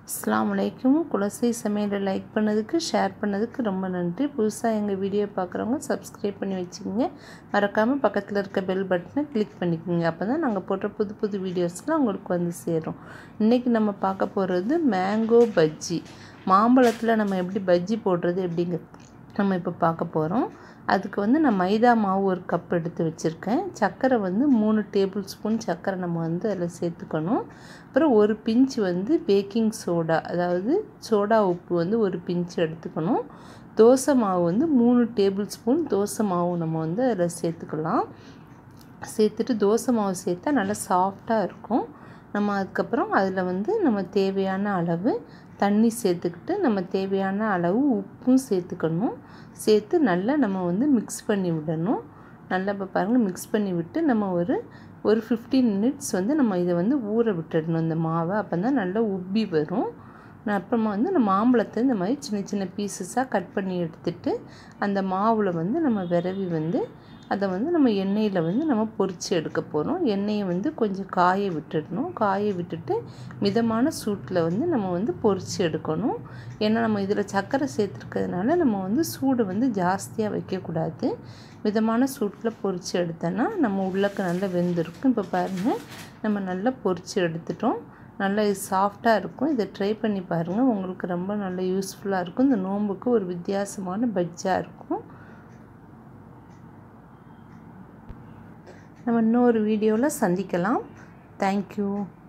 அஸ்ஸலாமு அலைக்கும் குலசை சமையலை லைக் பண்ணதுக்கு ஷேர் பண்ணதுக்கு ரொம்ப நன்றி புதுசாக எங்கள் வீடியோ பார்க்குறவங்க சப்ஸ்கிரைப் பண்ணி வச்சுக்கோங்க மறக்காமல் பக்கத்தில் இருக்க பெல் பட்டனை கிளிக் பண்ணிக்கோங்க அப்போ தான் நாங்கள் போடுற புது புது வீடியோஸ்லாம் உங்களுக்கு வந்து சேரும் இன்றைக்கி நம்ம பார்க்க போகிறது மேங்கோ பஜ்ஜி மாம்பழத்தில் நம்ம எப்படி பஜ்ஜி போடுறது எப்படிங்க நம்ம இப்போ பார்க்க போகிறோம் அதுக்கு வந்து நான் மைதா மாவு ஒரு கப் எடுத்து வச்சுருக்கேன் சர்க்கரை வந்து மூணு டேபிள் ஸ்பூன் சர்க்கரை நம்ம வந்து அதில் சேர்த்துக்கணும் அப்புறம் ஒரு பிஞ்சு வந்து பேக்கிங் சோடா அதாவது சோடா உப்பு வந்து ஒரு பிஞ்சு எடுத்துக்கணும் தோசை மாவு வந்து மூணு டேபிள் ஸ்பூன் தோசை மாவு நம்ம வந்து அதில் சேர்த்துக்கலாம் சேர்த்துட்டு தோசை மாவு சேர்த்தா நல்லா சாஃப்டாக இருக்கும் நம்ம அதுக்கப்புறம் அதில் வந்து நம்ம தேவையான அளவு தண்ணி சேர்த்துக்கிட்டு நம்ம தேவையான அளவு உப்பும் சேர்த்துக்கணும் சேர்த்து நல்லா நம்ம வந்து மிக்ஸ் பண்ணி விடணும் நல்லா இப்போ பாருங்கள் மிக்ஸ் பண்ணி விட்டு நம்ம ஒரு ஒரு ஃபிஃப்டீன் மினிட்ஸ் வந்து நம்ம இதை வந்து ஊற விட்டுடணும் இந்த மாவை அப்போ தான் நல்லா உப்பி வரும் நான் அப்புறமா வந்து இந்த மாம்பழத்தை இந்த மாதிரி சின்ன சின்ன பீசஸாக கட் பண்ணி எடுத்துட்டு அந்த மாவில் வந்து நம்ம விரவி வந்து அதை வந்து நம்ம எண்ணெயில் வந்து நம்ம பொரித்து எடுக்க போகிறோம் எண்ணெயை வந்து கொஞ்சம் காய விட்டுடணும் காய விட்டுட்டு மிதமான சூட்டில் வந்து நம்ம வந்து பொரித்து எடுக்கணும் ஏன்னா நம்ம இதில் சர்க்கரை சேர்த்துருக்கிறதுனால நம்ம வந்து சூடு வந்து ஜாஸ்தியாக வைக்கக்கூடாது மிதமான சூட்டில் பொரித்து எடுத்தோன்னா நம்ம உள்ளக்க நல்லா வெந்திருக்கும் இப்போ பாருங்கள் நம்ம நல்லா பொரித்து எடுத்துட்டோம் நல்லா இது சாஃப்டாக இருக்கும் இதை ட்ரை பண்ணி பாருங்கள் உங்களுக்கு ரொம்ப நல்லா யூஸ்ஃபுல்லாக இருக்கும் இந்த நோம்புக்கு ஒரு வித்தியாசமான பஜ்ஜாக இருக்கும் நம்ம இன்னொரு வீடியோவில் சந்திக்கலாம் தேங்க்யூ